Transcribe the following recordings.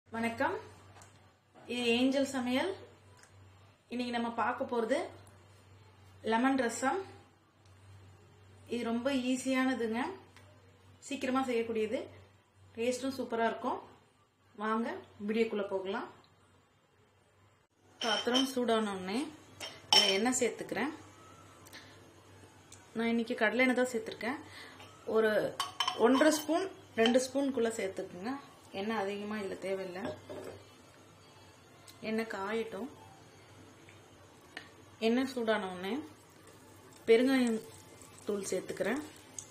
வணக்கம் இது ஏஞ்சல் சமையல் இன்னைக்கு நம்ம பார்க்க போகிறது லெமன் ரசம் இது ரொம்ப ஈஸியானதுங்க சீக்கிரமாக செய்யக்கூடியது டேஸ்ட்டும் சூப்பராக இருக்கும் வாங்க வீடியோக்குள்ளே போகலாம் பாத்திரம் சூடானோடனே இதில் எண்ணெய் சேர்த்துக்கிறேன் நான் இன்னைக்கு கடலை எண்ணெய் தான் சேர்த்துருக்கேன் ஒரு ஒன்றரை ஸ்பூன் ரெண்டு ஸ்பூனுக்குள்ளே சேர்த்துக்குங்க எண்ணெய் அதிகமாக இதில் தேவையில்லை எண்ணெய் காயட்டும் எண்ணெய் சூடான உடனே பெருங்காயம் தூள் சேர்த்துக்கிறேன்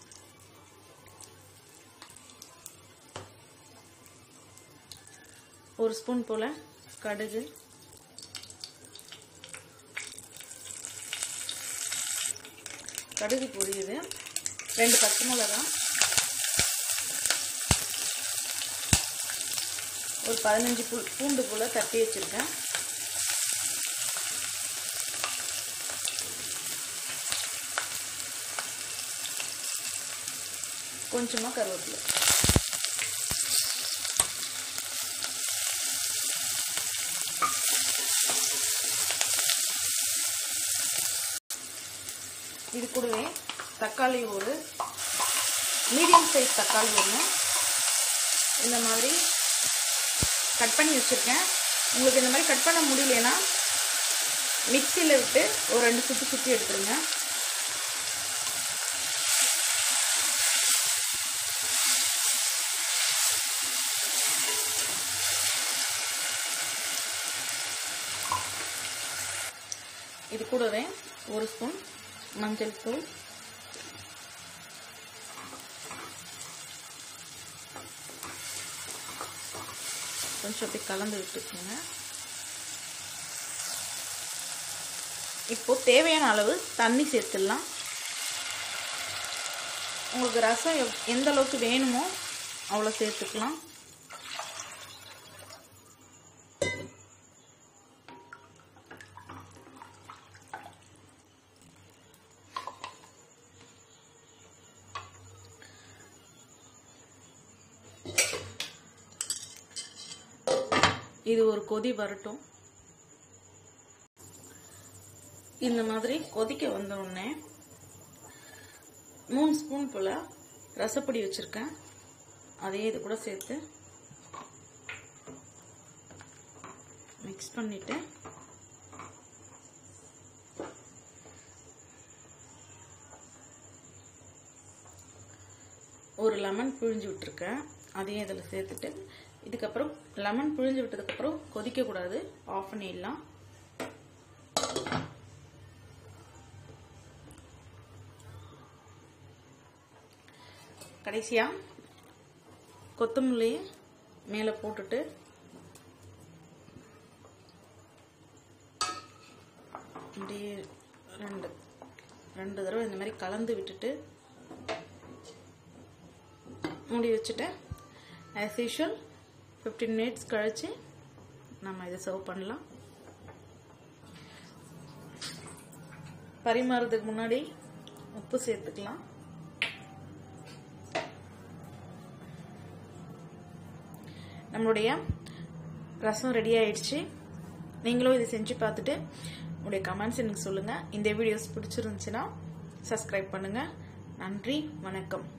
ஒரு ஸ்பூன் போல் கடுகு கடுகு பொரியுது ரெண்டு பச்சை மிளகா ஒரு பதினஞ்சு பூ பூண்டு போல் தட்டி வச்சுருக்கேன் கொஞ்சமாக கருவேப்பிலை இது கூடவே தக்காளி ஒரு மீடியம் சைஸ் தக்காளி ஒன்று இந்த மாதிரி கட் பண்ணி வச்சுருக்கேன் உங்களுக்கு இந்த மாதிரி கட் பண்ண முடியலனா மிக்சியில் விட்டு ஒரு ரெண்டு சுற்றி சுற்றி எடுத்துருங்க இது கூடவே ஒரு ஸ்பூன் மஞ்சள் தூள் கொஞ்சம் அப்படி கலந்து விட்டுக்கோங்க இப்போ தேவையான அளவு தண்ணி சேர்த்துடலாம் உங்களுக்கு ரசம் எந்த அளவுக்கு வேணுமோ அவ்வளோ சேர்த்துக்கலாம் இது ஒரு கொதி வரட்டும் இந்த மாதிரி கொதிக்க வந்த உடனே மூணு ஸ்பூன் போல் ரசப்பொடி வச்சுருக்கேன் அதையே இது கூட சேர்த்து மிக்ஸ் பண்ணிவிட்டு ஒரு லெமன் பிழிஞ்சு விட்டுருக்கேன் அதையும் இதில் சேர்த்துட்டு இதுக்கப்புறம் லெமன் பிழிஞ்சு விட்டதுக்கப்புறம் கொதிக்கக்கூடாது ஆஃப் பண்ணிடலாம் கடைசியாக கொத்தமல்லி மேலே போட்டுட்டு அப்படியே ரெண்டு ரெண்டு தடவை இந்த மாதிரி கலந்து விட்டுட்டு மூடி வச்சுட்டு ஆஸ் யூஷுவல் ஃபிஃப்டீன் மினிட்ஸ் கழித்து நம்ம இதை சர்வ் பண்ணலாம் பரிமாறதுக்கு முன்னாடி உப்பு சேர்த்துக்கலாம் நம்மளுடைய ரசம் ரெடி ஆயிடுச்சு நீங்களும் இதை செஞ்சு பார்த்துட்டு உங்களுடைய கமெண்ட்ஸ் எனக்கு சொல்லுங்கள் இந்த வீடியோஸ் பிடிச்சிருந்துச்சுன்னா சப்ஸ்கிரைப் பண்ணுங்கள் நன்றி வணக்கம்